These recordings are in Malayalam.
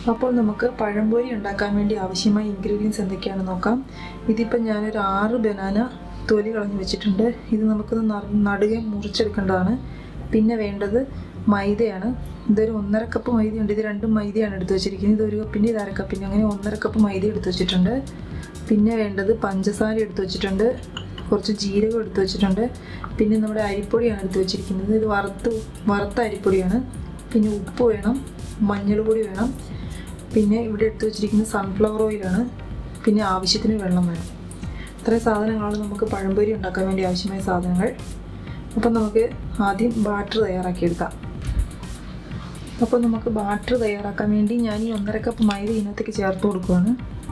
അപ്പോൾ നമുക്ക് പഴംപൊരി ഉണ്ടാക്കാൻ വേണ്ടി ആവശ്യമായ ഇൻഗ്രീഡിയൻസ് എന്തൊക്കെയാണെന്ന് നോക്കാം ഇതിപ്പോൾ ഞാനൊരു ആറ് ബനാന തൊലി കളഞ്ഞ് വെച്ചിട്ടുണ്ട് ഇത് നമുക്കൊന്ന് നറ- നടുകെ മുറിച്ചെടുക്കേണ്ടതാണ് പിന്നെ വേണ്ടത് മൈദയാണ് ഇതൊരു ഒന്നര കപ്പ് മൈദയുണ്ട് ഇത് രണ്ടും മൈദയാണ് എടുത്ത് വെച്ചിരിക്കുന്നത് ഇതൊരു കപ്പിൻ്റെ ഇത് അര കപ്പിൻ്റെ അങ്ങനെ ഒന്നര കപ്പ് മൈദ എടുത്ത് വെച്ചിട്ടുണ്ട് പിന്നെ വേണ്ടത് പഞ്ചസാര എടുത്ത് വെച്ചിട്ടുണ്ട് കുറച്ച് ജീരകം എടുത്ത് വെച്ചിട്ടുണ്ട് പിന്നെ നമ്മുടെ അരിപ്പൊടിയാണ് എടുത്ത് വെച്ചിരിക്കുന്നത് ഇത് വറുത്ത് വറുത്ത അരിപ്പൊടിയാണ് പിന്നെ ഉപ്പ് വേണം മഞ്ഞൾ പൊടി വേണം പിന്നെ ഇവിടെ എടുത്ത് വെച്ചിരിക്കുന്നത് സൺഫ്ലവർ ഓയിലാണ് പിന്നെ ആവശ്യത്തിന് വെള്ളം വേണം ഇത്രയും സാധനങ്ങളാണ് നമുക്ക് പഴംപൊരി ഉണ്ടാക്കാൻ വേണ്ടി ആവശ്യമായ സാധനങ്ങൾ അപ്പം നമുക്ക് ആദ്യം ബാറ്റർ തയ്യാറാക്കിയെടുക്കാം അപ്പോൾ നമുക്ക് ബാറ്റർ തയ്യാറാക്കാൻ വേണ്ടി ഞാൻ ഈ ഒന്നര കപ്പ് മൈദ ഇതിനകത്തേക്ക് ചേർത്ത് കൊടുക്കുകയാണ്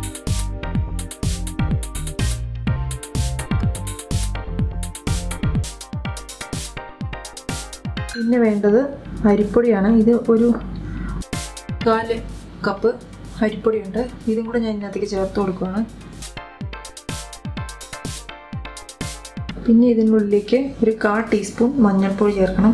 പിന്നെ വേണ്ടത് അരിപ്പൊടിയാണ് ഇത് ഒരു കാല് കപ്പ് അരിപ്പൊടിയുണ്ട് ഇതും കൂടെ ഞാൻ ഇതിനകത്തേക്ക് ചേർത്ത് കൊടുക്കുകയാണ് പിന്നെ ഇതിനുള്ളിലേക്ക് ഒരു കാ ടീസ്പൂൺ മഞ്ഞൾപ്പൊടി ചേർക്കണം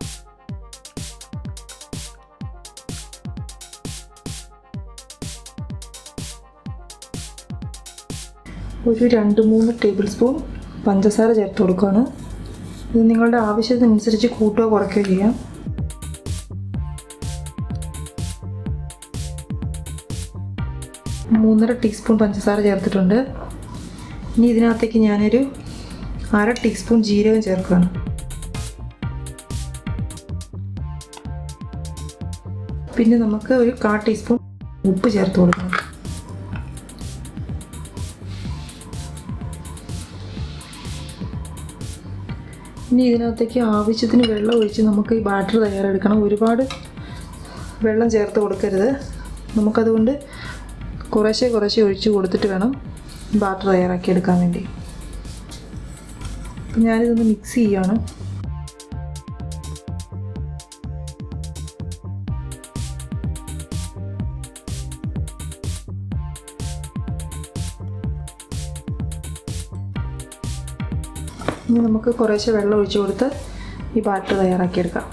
ഒരു രണ്ട് മൂന്ന് ടേബിൾ സ്പൂൺ പഞ്ചസാര ചേർത്ത് കൊടുക്കുകയാണ് ഇത് നിങ്ങളുടെ ആവശ്യത്തിനനുസരിച്ച് കൂട്ടുകയോ കുറയ്ക്കുകയോ ചെയ്യാം മൂന്നര ടീസ്പൂൺ പഞ്ചസാര ചേർത്തിട്ടുണ്ട് ഇനി ഇതിനകത്തേക്ക് ഞാനൊരു അര ടീസ്പൂൺ ജീരകം ചേർക്കുകയാണ് പിന്നെ നമുക്ക് ഒരു കാ ടീസ്പൂൺ ഉപ്പ് ചേർത്ത് കൊടുക്കണം ഇനി ഇതിനകത്തേക്ക് ആവശ്യത്തിന് വെള്ളം ഒഴിച്ച് നമുക്ക് ഈ ബാറ്റർ തയ്യാറെടുക്കണം ഒരുപാട് വെള്ളം ചേർത്ത് കൊടുക്കരുത് നമുക്കതുകൊണ്ട് കുറേശ്ശെ കുറേശ്ശെ ഒഴിച്ച് കൊടുത്തിട്ട് വേണം ബാറ്റർ തയ്യാറാക്കി എടുക്കാൻ വേണ്ടി അപ്പം ഞാനിതൊന്ന് മിക്സ് ചെയ്യാണ് ഇനി നമുക്ക് കുറേശ്ശെ വെള്ളം ഒഴിച്ച് കൊടുത്ത് ഈ ബാറ്റർ തയ്യാറാക്കിയെടുക്കാം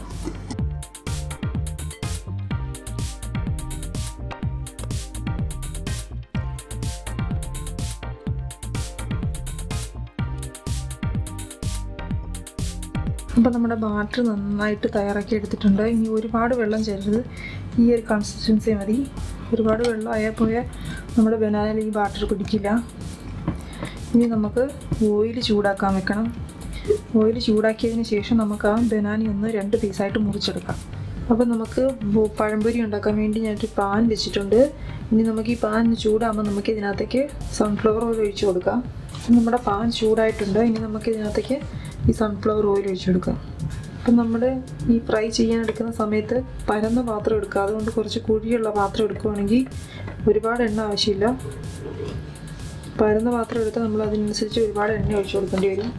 അപ്പോൾ നമ്മുടെ ബാറ്റർ നന്നായിട്ട് തയ്യാറാക്കി എടുത്തിട്ടുണ്ട് ഇനി ഒരുപാട് വെള്ളം ചേരരുത് ഈ ഒരു കൺസിസ്റ്റൻസി മതി ഒരുപാട് വെള്ളം ആയാൽ പോയാൽ നമ്മുടെ ബനാനയിൽ ഈ ബാറ്റർ പിടിക്കില്ല ഇനി നമുക്ക് ഓയിൽ ചൂടാക്കാൻ വെക്കണം ഓയിൽ ചൂടാക്കിയതിന് ശേഷം നമുക്ക് ആ ബനാനി ഒന്ന് രണ്ട് പീസായിട്ട് മുറിച്ചെടുക്കാം അപ്പോൾ നമുക്ക് ബോ- പഴംപൊരി ഉണ്ടാക്കാൻ വേണ്ടി ഞാനൊരു പാൻ വെച്ചിട്ടുണ്ട് ഇനി നമുക്ക് ഈ പാൻ ചൂടാകുമ്പോൾ നമുക്ക് ഇതിനകത്തേക്ക് സൺഫ്ലവർ ഓയിൽ ഒഴിച്ച് കൊടുക്കാം നമ്മുടെ പാൻ ചൂടായിട്ടുണ്ട് ഇനി നമുക്ക് ഇതിനകത്തേക്ക് ഈ സൺഫ്ലവർ ഓയിൽ ഒഴിച്ച് കൊടുക്കാം അപ്പം നമ്മൾ ഈ ഫ്രൈ ചെയ്യാൻ എടുക്കുന്ന സമയത്ത് പരന്ന പാത്രം എടുക്കുക അതുകൊണ്ട് കുറച്ച് കുഴിയുള്ള പാത്രം എടുക്കുകയാണെങ്കിൽ ഒരുപാട് എണ്ണ ആവശ്യമില്ല പരന്ന പാത്രം എടുത്താൽ നമ്മൾ അതിനനുസരിച്ച് ഒരുപാട് എണ്ണ ഒഴിച്ചു കൊടുക്കേണ്ടി വരും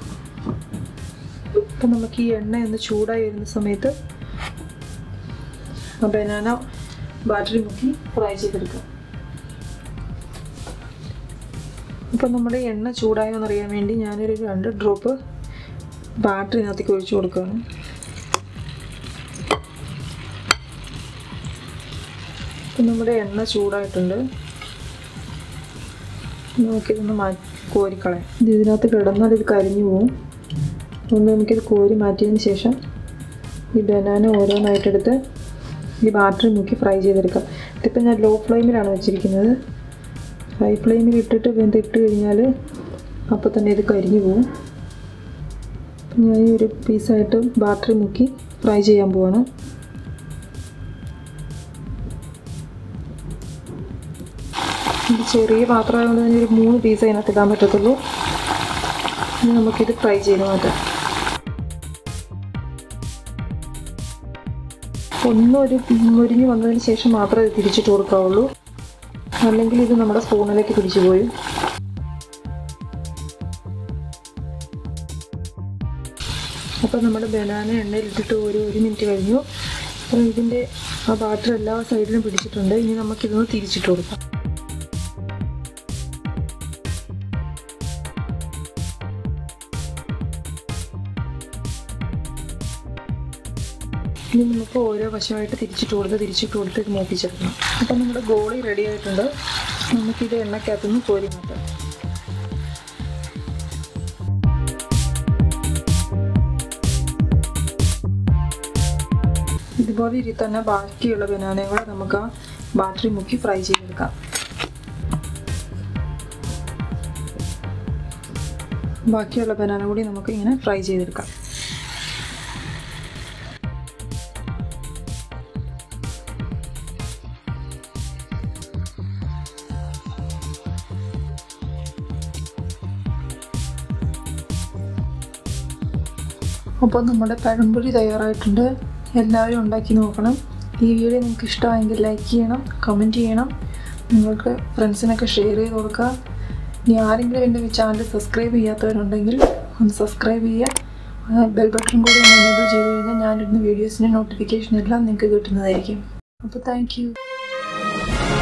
അപ്പം നമുക്ക് ഈ എണ്ണ ഒന്ന് ചൂടായി വരുന്ന സമയത്ത് ആ ബനാന ബാറ്ററി മുക്കി ഫ്രൈ ചെയ്തെടുക്കാം അപ്പം നമ്മുടെ എണ്ണ ചൂടായോ എന്നറിയാൻ വേണ്ടി ഞാനൊരു രണ്ട് ഡ്രോപ്പ് ബാറ്ററി ഇതിനകത്തേക്ക് ഒഴിച്ചു കൊടുക്കുകയാണ് അപ്പം നമ്മുടെ എണ്ണ ചൂടായിട്ടുണ്ട് നമുക്കിതൊന്ന് മാറ്റി കോരിക്കളയാം ഇത് ഇതിനകത്ത് കിടന്നാൽ ഇത് കരിഞ്ഞു പോകും അതുകൊണ്ട് നമുക്കിത് കോരി മാറ്റിയതിന് ശേഷം ഈ ബനാന ഓരോന്നായിട്ടെടുത്ത് ഈ ബാറ്ററി മുക്കി ഫ്രൈ ചെയ്തെടുക്കാം ഇതിപ്പോൾ ഞാൻ ലോ ഫ്ലെയിമിലാണ് വെച്ചിരിക്കുന്നത് ഹൈ ഫ്ലെയിമിൽ ഇട്ടിട്ട് വെന്തിട്ട് കഴിഞ്ഞാൽ അപ്പോൾ തന്നെ ഇത് കരിഞ്ഞു പോകും അപ്പം ഞാൻ ഈ ഒരു പീസായിട്ട് ബാറ്ററി മുക്കി ഫ്രൈ ചെയ്യാൻ പോവാണ് ഇത് ചെറിയ പാത്രമായതുകൊണ്ട് തന്നെ ഒരു മൂന്ന് പീസ് അതിനകത്ത് ഇടാൻ പറ്റത്തുള്ളൂ ഇനി നമുക്കിത് ഫ്രൈ ചെയ്ത് മാറ്റാം ഒന്നൊരു മുരിഞ്ഞ് വന്നതിന് ശേഷം മാത്രമേ ഇത് തിരിച്ചിട്ട് കൊടുക്കാവുള്ളൂ അല്ലെങ്കിൽ ഇത് നമ്മുടെ സ്പൂണിലേക്ക് പിടിച്ചു പോയി അപ്പോൾ നമ്മുടെ ബനാന എണ്ണയിലിട്ടിട്ട് ഒരു ഒരു മിനിറ്റ് കഴിഞ്ഞു അപ്പോൾ ഇതിൻ്റെ ആ ബാറ്റർ എല്ലാ സൈഡിലും പിടിച്ചിട്ടുണ്ട് ഇനി നമുക്കിതൊന്ന് തിരിച്ചിട്ട് കൊടുക്കാം ഇനി നമുക്ക് ഓരോ വശമായിട്ട് തിരിച്ചിട്ട് കൊടുത്ത് തിരിച്ചിട്ട് കൊടുത്ത് ഇത് മൂപ്പിച്ചെടുക്കണം അപ്പം നമ്മുടെ ഗോളി റെഡി ആയിട്ടുണ്ട് നമുക്കിത് എണ്ണയ്ക്കകത്തുനിന്ന് കോരി മാറ്റാം ഇതുപോലെ ഇരി തന്നെ ബാക്കിയുള്ള ബനാനയും കൂടെ നമുക്ക് ആ ബാറ്ററി മുക്കി ഫ്രൈ ചെയ്തെടുക്കാം ബാക്കിയുള്ള ബനാന കൂടി നമുക്ക് ഇങ്ങനെ ഫ്രൈ ചെയ്തെടുക്കാം അപ്പോൾ നമ്മുടെ പഴംപൊരി തയ്യാറായിട്ടുണ്ട് എല്ലാവരും ഉണ്ടാക്കി നോക്കണം ഈ വീഡിയോ നിങ്ങൾക്ക് ഇഷ്ടമായെങ്കിൽ ലൈക്ക് ചെയ്യണം കമൻറ്റ് ചെയ്യണം നിങ്ങൾക്ക് ഫ്രണ്ട്സിനൊക്കെ ഷെയർ ചെയ്ത് കൊടുക്കുക ഇനി ആരെങ്കിലും എൻ്റെ ചാനൽ സബ്സ്ക്രൈബ് ചെയ്യാത്തവരുണ്ടെങ്കിൽ ഒന്ന് സബ്സ്ക്രൈബ് ചെയ്യുക ബെൽ ബട്ടൺ കൂടി ഒന്ന് എനേബിൾ ചെയ്ത് കഴിഞ്ഞാൽ ഞാനിടുന്ന വീഡിയോസിൻ്റെ നോട്ടിഫിക്കേഷൻ എല്ലാം നിങ്ങൾക്ക് കിട്ടുന്നതായിരിക്കും അപ്പോൾ താങ്ക്